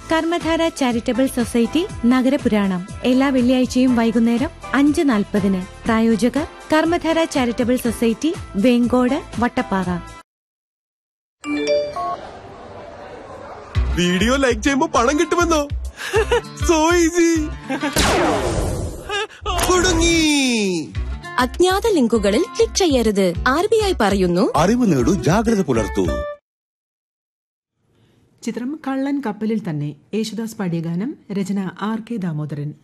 കർമ്മധാര charitable society നഗരപുരാണം എല്ലാ വെള്ളിയാഴ്ചയും വൈകുന്നേരം അഞ്ച് നാൽപ്പതിന് പ്രായോജകർ Karmadhara charitable society Venkode Vattappara video like ചെയ്യുമ്പോ പണം കിട്ടുമെന്നോ സോ ഈസി കുടുങ്ങി അജ്ഞാത ലിങ്കുകളിൽ ക്ലിക്ക് ചെയ്യരുത് ആർ ബി ഐ പറയുന്നു അറിവ് നേടൂ ജാഗ്രത പുലർത്തൂ ചിത്രം കള്ളൻ കപ്പലിൽ തന്നെ യേശുദാസ് പാടിയ ഗാനം രചന ആർ കെ ദാമോദരൻ